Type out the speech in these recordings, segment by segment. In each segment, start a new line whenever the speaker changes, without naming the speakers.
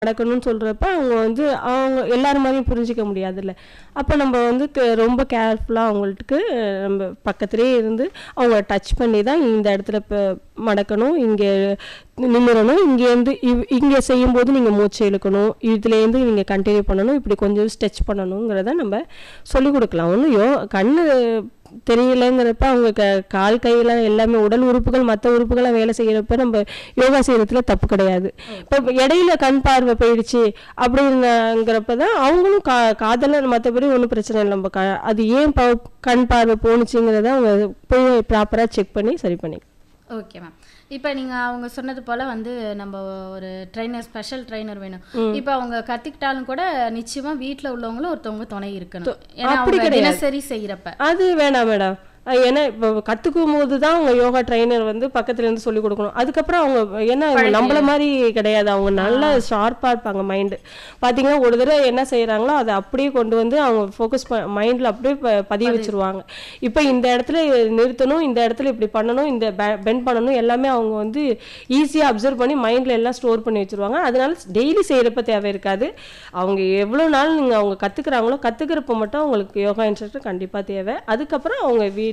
நடக்கணும்னு சொல்கிறப்ப அவங்க வந்து அவங்க எல்லார் மாதிரியும் புரிஞ்சிக்க முடியாதுல்ல அப்போ நம்ம வந்து க- ரொம்ப கேர்ஃபுல்லாக அவங்களுக்கு நம்ம பக்கத்துலேயே இருந்து அவங்க டச் பண்ணி தான் இந்த இடத்துல இப்போ மடக்கணும் இங்கே நிமிரணும் இங்கேருந்து இவ் இங்கே செய்யும்போது நீங்கள் மூச்சு இழுக்கணும் இதுலேருந்து நீங்கள் கண்டினியூ பண்ணணும் இப்படி கொஞ்சம் ஸ்ட்ரெச் பண்ணணுங்கிறத நம்ம சொல்லிக் கொடுக்கலாம் ஒன்றும் யோ கண்ணு தெரியலங்கிறப்ப அவங்க க கால் கையில் எல்லாமே உடல் உறுப்புகள் மற்ற உறுப்புகளாக வேலை செய்கிறப்ப நம்ம யோகா செய்கிறதுல தப்பு கிடையாது இப்போ இடையில கண் பார்வை போயிடுச்சு அப்படிங்கிறப்ப தான் அவங்களும் கா காதல மற்றபடி ஒன்றும் பிரச்சனை இல்லை நம்ம க அது ஏன் ப கண் பார்வை போணுச்சுங்கிறத அவங்க போய் ப்ராப்பராக செக் பண்ணி சரி பண்ணி
ஓகே மேம் இப்போ நீங்கள் அவங்க சொன்னது போல் வந்து நம்ம ஒரு ட்ரைனர் ஸ்பெஷல் ட்ரைனர் வேணும் இப்போ அவங்க கற்றுக்கிட்டாலும் கூட நிச்சயமாக வீட்டில் உள்ளவங்களும் ஒருத்தவங்க துணை இருக்கணும் ஏன்னா
அப்படி
அவங்க
கிடையாது.
தினசரி செய்கிறப்ப
அது வேணாம் மேடம் அஹ் ஏன்னா இப்போ கற்றுக்கும் போது தான் அவங்க யோகா ட்ரைனர் வந்து பக்கத்துல இருந்து சொல்லி கொடுக்கணும் அதுக்கப்புறம் அவங்க ஏன்னா இவங்க நம்மள மாதிரி கிடையாது அவங்க நல்லா ஷார்ப்பாக இருப்பாங்க மைண்டு பார்த்தீங்கன்னா ஒரு தடவை என்ன செய்கிறாங்களோ அதை அப்படியே கொண்டு வந்து அவங்க ஃபோக்கஸ் மைண்டில் அப்படியே ப- பதிய வச்சிருவாங்க இப்போ இந்த இடத்துல நிறுத்தணும் இந்த இடத்துல இப்படி பண்ணணும் இந்த பெண்ட் பண்ணணும் எல்லாமே அவங்க வந்து ஈஸியாக அப்சர்வ் பண்ணி மைண்டில் எல்லாம் ஸ்டோர் பண்ணி வச்சிருவாங்க அதனால டெய்லி செய்கிறப்ப தேவை இருக்காது அவங்க எவ்வளோ நாள் நீங்கள் அவங்க கற்றுக்குறாங்களோ கற்றுக்கிறப்ப மட்டும் அவங்களுக்கு யோகா இன்ஸ்ட்ரக்டர் கண்டிப்பாக தேவை அதுக்கப்புறம் அவங்க வீட்டில்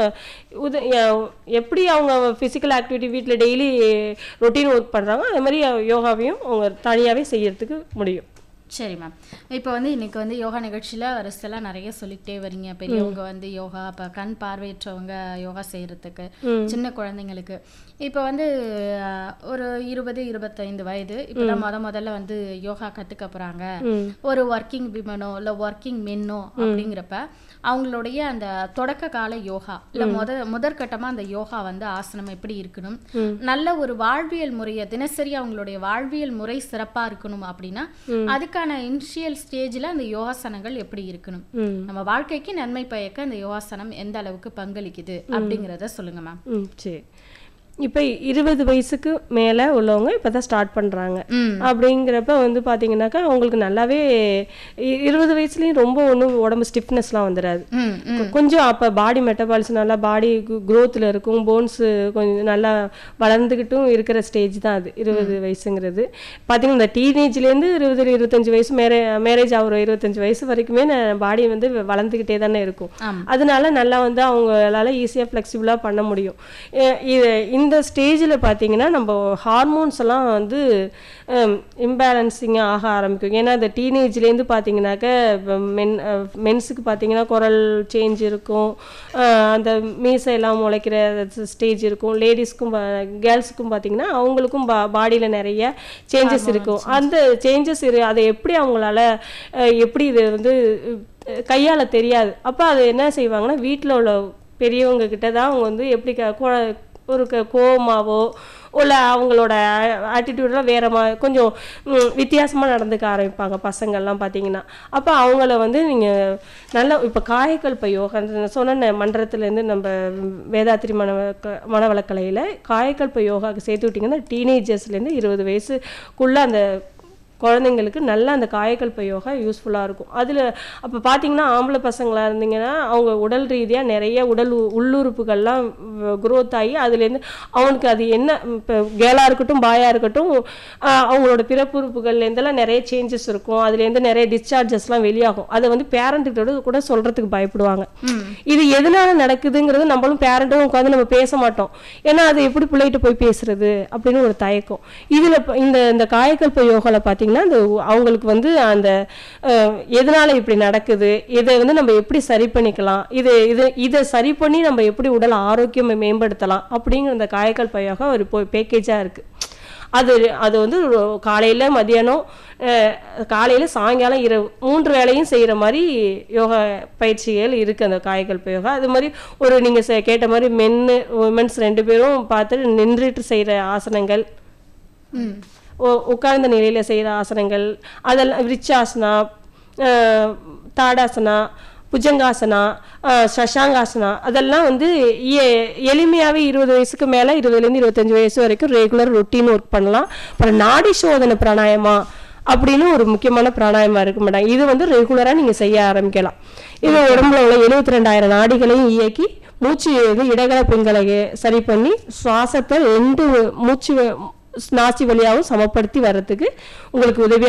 உத எ- எப்படி அவங்க ஃபிசிக்கல் ஆக்டிவிட்டி வீட்டில் டெய்லி ரொட்டீன் ஒர்க் பண்ணுறாங்க அதே மாதிரி யோகாவையும் அவங்க தனியாகவே செய்யறதுக்கு முடியும்
சரி மேம் இப்போ வந்து இன்னைக்கு வந்து யோகா நிகழ்ச்சியில் வரிசையெல்லாம் நிறைய சொல்லிக்கிட்டே வரீங்க பெரியவங்க வந்து யோகா இப்போ கண் பார்வையற்றவங்க யோகா செய்கிறதுக்கு சின்ன குழந்தைங்களுக்கு இப்போ வந்து அஹ், ஒரு இருபது இருபத்தைந்து வயது இப்போ தான் முத முதல்ல வந்து யோகா கற்றுக்க போகிறாங்க ஒரு ஒர்க்கிங் விமனோ இல்லை ஒர்க்கிங் மென்னோ அப்படிங்கிறப்ப அவங்களுடைய அந்த தொடக்க கால யோகா இல்லை முத முதற்கட்டமா அந்த யோகா வந்து ஆசனம் எப்படி இருக்கணும் நல்ல ஒரு வாழ்வியல் முறையை தினசரி அவங்களுடைய வாழ்வியல் முறை சிறப்பா இருக்கணும் அப்படின்னா அதுக்கான இனிஷியல் ஸ்டேஜ்ல அந்த யோகாசனங்கள் எப்படி இருக்கணும்
ம்
நம்ம வாழ்க்கைக்கு நன்மை பயக்க அந்த யோகாசனம் எந்த அளவுக்கு பங்களிக்குது அப்படிங்கிறத சொல்லுங்க மேம்
ம் சரி இப்போ இருபது வயசுக்கு மேலே உள்ளவங்க இப்போ தான் ஸ்டார்ட் பண்ணுறாங்க
ம்
அப்படிங்கிறப்ப வந்து பார்த்தீங்கன்னாக்கா அவங்களுக்கு நல்லாவே இ- இருபது வயசுலேயும் ரொம்ப ஒன்றும் உடம்பு ஸ்டிஃப்னஸ்லாம் வந்துடாது
ம் ம்
கொ- கொஞ்சம் அப்போ பாடி மெட்டபாலிசம் நல்லா பாடி க்ரோத்தில் இருக்கும் போன்ஸு கொஞ்சம் நல்லா வளர்ந்துக்கிட்டும் இருக்கிற ஸ்டேஜ் தான் அது இருபது வயசுங்கிறது பார்த்தீங்கன்னா இந்த டீனேஜ்லேருந்து இருபது இருபத்தஞ்சு வயசு மேரே மேரேஜ் ஆகிற இருபத்தஞ்சு வயசு வரைக்குமே பாடி வந்து வளர்ந்துக்கிட்டே தானே இருக்கும்
ஆமா
அதனால நல்லா வந்து அவங்களால ஈஸியாக ஃப்ளெக்சிபிளாக பண்ண முடியும் எ- இது இந்த ஸ்டேஜில் பார்த்தீங்கன்னா நம்ம ஹார்மோன்ஸ் எல்லாம் வந்து இம்பேலன்சிங்காக ஆக ஆரம்பிக்கும் ஏன்னா இந்த டீனேஜ்லேருந்து பார்த்தீங்கன்னாக்க மென் மென்ஸுக்கு பார்த்தீங்கன்னா குரல் சேஞ்ச் இருக்கும் அஹ் அந்த மீசை எல்லாம் முளைக்கிற ஸ்டேஜ் இருக்கும் லேடிஸ்க்கும் கேர்ள்ஸுக்கும் பார்த்தீங்கன்னா அவங்களுக்கும் பா பாடியில் நிறைய சேஞ்சஸ் இருக்கும் அந்த சேஞ்சஸ் இரு அதை எப்படி அவங்களால அஹ் எப்படி இது வந்து அஹ் கையாள தெரியாது அப்போ அதை என்ன செய்வாங்கன்னா வீட்டில் உள்ள பெரியவங்க கிட்ட தான் அவங்க வந்து எப்படி க- கொ- ஒரு க- கோவமாவோ இல்லை அவங்களோட ஆட்டிடியூட்லாம் வேற மா கொஞ்சம் வித்தியாசமாக நடந்துக்க ஆரம்பிப்பாங்க பசங்கள்லாம் பார்த்தீங்கன்னா அப்போ அவங்கள வந்து நீங்கள் நல்ல இப்போ காயக்கல்ப யோகா நான் சொன்ன மன்றத்துலேருந்து நம்ம வேதாத்திரி மன மனவளக்கலையில் காயக்கல்ப யோகாவுக்கு சேர்த்து விட்டிங்கன்னா டீனேஜர்ஸ்லேருந்து இருபது வயசுக்குள்ளே அந்த குழந்தைங்களுக்கு நல்ல அந்த காயக்கல்ப யோகா யூஸ்ஃபுல்லாக இருக்கும் அதில் அப்போ பார்த்தீங்கன்னா ஆம்பளை பசங்களாக இருந்தீங்கன்னா அவங்க உடல் ரீதியாக நிறைய உடல் உ- உள்ளுறுப்புகள்லாம் growth ஆகி அதுலேருந்து அவனுக்கு அது என்ன இப்போ கேலாக இருக்கட்டும் பாயாக இருக்கட்டும் ஆஹ் அவங்களோட பிறப்புறுப்புகள்லேருந்தெல்லாம் நிறைய சேஞ்சஸ் இருக்கும் அதுலேருந்து நிறைய டிஸ்சார்ஜஸ்லாம் வெளியாகும் அதை வந்து பேரண்ட்டுக்கிட்ட கூட சொல்கிறதுக்கு பயப்படுவாங்க இது எதனால நடக்குதுங்கிறது நம்மளும் பேரண்ட்டும் உட்காந்து நம்ம பேச மாட்டோம் ஏன்னா அது எப்படி பிள்ளைகிட்ட போய் பேசுறது அப்படின்னு ஒரு தயக்கம் இதுல ப- இந்த இந்த காயக்கல்ப யோகால பாத்தீங்கன்னா இந்த உ- அவங்களுக்கு வந்து அந்த அஹ், எதனால இப்படி நடக்குது இதை வந்து நம்ம எப்படி சரி பண்ணிக்கலாம் இது இது இதை சரி பண்ணி நம்ம எப்படி உடல் ஆரோக்கியம் மேம்படுத்தலாம் அப்படிங்கிற அந்த காயக்கல்ப யோகா ஒரு பேக்கேஜா இருக்கு அது அது வந்து ஒரு காலையில மதியானம் அஹ், காலையில சாயங்காலம் இரவு மூன்று வேளையும் செய்யற மாதிரி யோகா பயிற்சிகள் இருக்கு அந்த காயகல்ப யோகா அது மாதிரி ஒரு நீங்க செ- கேட்ட மாதிரி மென்னு உமன்ஸ் ரெண்டு பேரும் பார்த்து நின்றுட்டு செய்யற ஆசனங்கள்
ம்
உ- உட்கார்ந்த நிலையில செய்யற ஆசனங்கள் அதெல்லாம் விருச்சாசனா அஹ், தாடாசனா புஜங்காசனா அஹ், சஷாங்காசனா அதெல்லாம் வந்து எ- எளிமையாவே இருபது வயசுக்கு மேல இருபதுலேருந்து இருபத்தஞ்சு வயசு வரைக்கும் ரெகுலர் ரொட்டீன் ஒர்க் பண்ணலாம் அப்புறம் நாடி சோதனை பிராணாயமா அப்படின்னு ஒரு முக்கியமான பிராணாயமா இருக்கு மேடம் இது வந்து ரெகுலரா நீங்க செய்ய ஆரம்பிக்கலாம் இது உடம்புல உள்ள எழுபத்தி ரெண்டாயிரம் நாடிகளையும் இயக்கி மூச்சு இது இடகல பிங்களையே சரி பண்ணி சுவாசத்தை ரெண்டு மூச்சு நாசி வழியாகவும் சமப்படுத்தி வர்றதுக்கு உங்களுக்கு உதவியா